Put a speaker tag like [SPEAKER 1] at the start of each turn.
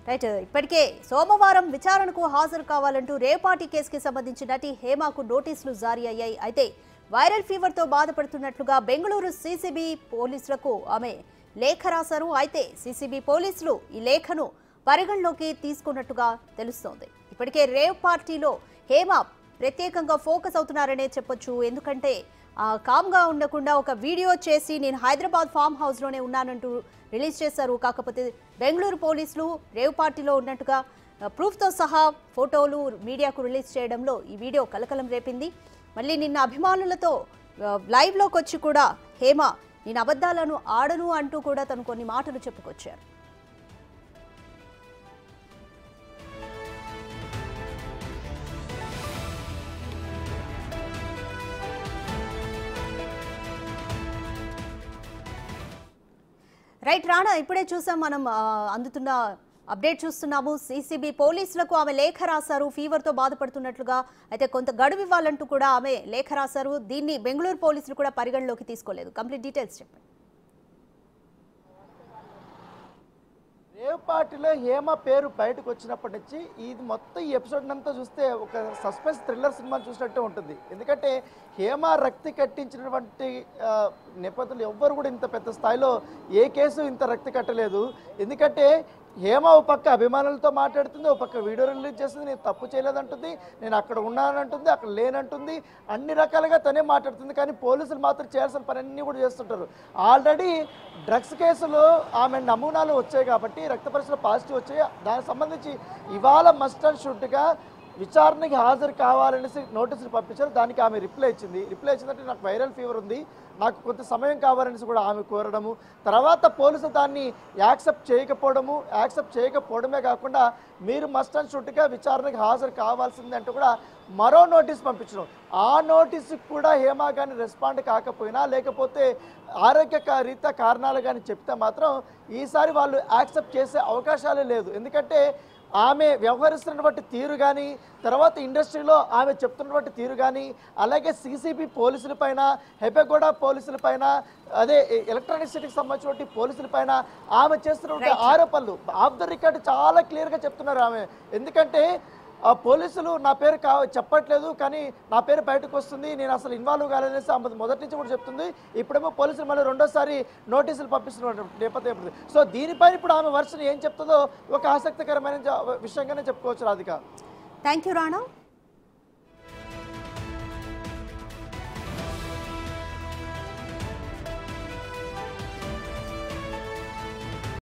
[SPEAKER 1] right ఇప్పటికే సోమవారం విచారణకు హాజరు కావాలంటూ రేపాటి కేసుకి సంబంధించి నటి హేమకు నోటీసులు జారీ అయ్యాయి అయితే వైరల్ ఫీవర్తో బాధపడుతున్నట్లుగా బెంగళూరు సీసీబీ పోలీసులకు ఆమె లేఖ రాశారు అయితే సీసీబీ పోలీసులు ఈ లేఖను పరిగణలోకి తీసుకున్నట్టుగా తెలుస్తోంది ఇప్పటికే రేవ్ పార్టీలో హేమ ప్రత్యేకంగా ఫోకస్ అవుతున్నారనే చెప్పొచ్చు ఎందుకంటే ఆ, కామ్గా ఉండకుండా ఒక వీడియో చేసి నేను హైదరాబాద్ ఫామ్ హౌస్లోనే ఉన్నానంటూ రిలీజ్ చేశారు కాకపోతే బెంగళూరు పోలీసులు రేవ్ పార్టీలో ఉన్నట్టుగా ఆ, ప్రూఫ్తో సహా ఫోటోలు మీడియాకు రిలీజ్ చేయడంలో ఈ వీడియో కలకలం రేపింది మళ్ళీ నిన్న అభిమానులతో ఆ, లైవ్లోకి వచ్చి కూడా హేమ నేను అబద్ధాలను ఆడను అంటూ కూడా తను కొన్ని మాటలు చెప్పుకొచ్చారు రైట్ రాణా ఇప్పుడే చూసాం మనం ఆ, అందుతున్న అప్డేట్ చూస్తున్నాము సీసీబీ పోలీసులకు ఆమె లేఖ రాశారు ఫీవర్తో బాధపడుతున్నట్లుగా అయితే కొంత గడువు ఇవ్వాలంటూ కూడా ఆమె లేఖ రాశారు దీన్ని బెంగళూరు పోలీసులు కూడా పరిగణలోకి తీసుకోలేదు కంప్లీట్ డీటెయిల్స్ చెప్పండి
[SPEAKER 2] రేవ్ పార్టీలో హేమ పేరు బయటకు వచ్చినప్పటి నుంచి ఇది మొత్తం ఈ ఎపిసోడ్ అంతా చూస్తే ఒక సస్పెన్స్ థ్రిల్లర్ సినిమా చూసినట్టే ఉంటుంది ఎందుకంటే హేమ రక్తి కట్టించినటువంటి ఆ, నేపథ్యంలో ఎవ్వరు కూడా ఇంత పెద్ద స్థాయిలో ఏ కేసు ఇంత రక్తి కట్టలేదు ఎందుకంటే హేమ ఓ పక్క అభిమానులతో మాట్లాడుతుంది ఓ పక్క వీడియో రిలీజ్ చేస్తుంది నేను తప్పు చేయలేదంటుంది నేను అక్కడ ఉన్నానంటుంది అక్కడ లేనంటుంది అన్ని రకాలుగా తనే మాట్లాడుతుంది కానీ పోలీసులు మాత్రం చేయాల్సిన పని అన్నీ కూడా చేస్తుంటారు ఆల్రెడీ డ్రగ్స్ కేసులో ఆమె నమూనాలు వచ్చాయి కాబట్టి రక్త పరీక్షలు పాజిటివ్ వచ్చాయి దానికి సంబంధించి ఇవాళ మస్ట్ అండ్ షుడ్గా విచారణకి హాజరు కావాలనేసి నోటీసులు పంపించారు దానికి ఆమె రిప్లై ఇచ్చింది రిప్లై ఇచ్చిందంటే నాకు వైరల్ ఫీవర్ ఉంది నాకు కొంత సమయం కావాలనేసి కూడా ఆమె కోరడము తర్వాత పోలీసులు దాన్ని యాక్సెప్ట్ చేయకపోవడము యాక్సెప్ట్ చేయకపోవడమే కాకుండా మీరు మస్ట్ అండ్ షుడ్గా విచారణకి హాజరు కావాల్సింది అంటూ కూడా మరో నోటీస్ పంపించడం ఆ నోటీస్కి కూడా హేమా కానీ రెస్పాండ్ కాకపోయినా లేకపోతే ఆరోగ్య కా- రీత్యా కారణాలు కానీ చెప్తే మాత్రం ఈసారి వాళ్ళు యాక్సెప్ట్ చేసే అవకాశాలే లేదు ఎందుకంటే ఆమె వ్యవహరిస్తున్నటువంటి తీరు కానీ తర్వాత ఇండస్ట్రీలో ఆమె చెప్తున్నటువంటి తీరు కానీ అలాగే సీసీబీ పోలీసుల పైన హెబెగోడ పోలీసుల పైన అదే ఎలక్ట్రానిక్ సిటీకి సంబంధించినటువంటి పోలీసుల పైన ఆమె చేస్తున్నటువంటి ఆరోపణలు ఆఫ్ ద రికార్డ్ చాలా క్లియర్గా చెప్తున్నారు ఆమె ఎందుకంటే ఆ పోలీసులు నా పేరు కా చెప్పట్లేదు కానీ నా పేరు బయటకు వస్తుంది నేను అసలు ఇన్వాల్వ్ కాలేదనేసి ఆమె మొదటి నుంచి కూడా చెప్తుంది ఇప్పుడేమో పోలీసులు మళ్ళీ రెండోసారి నోటీసులు పంపిస్తున్న నేపథ్యం ఇప్పుడు సో దీనిపైన ఇప్పుడు ఆమె వర్షన్ ఏం చెప్తుందో ఒక ఆసక్తికరమైన జ- విషయంగానే చెప్పుకోవచ్చు రాధిక
[SPEAKER 1] థ్యాంక్ యూ రాణా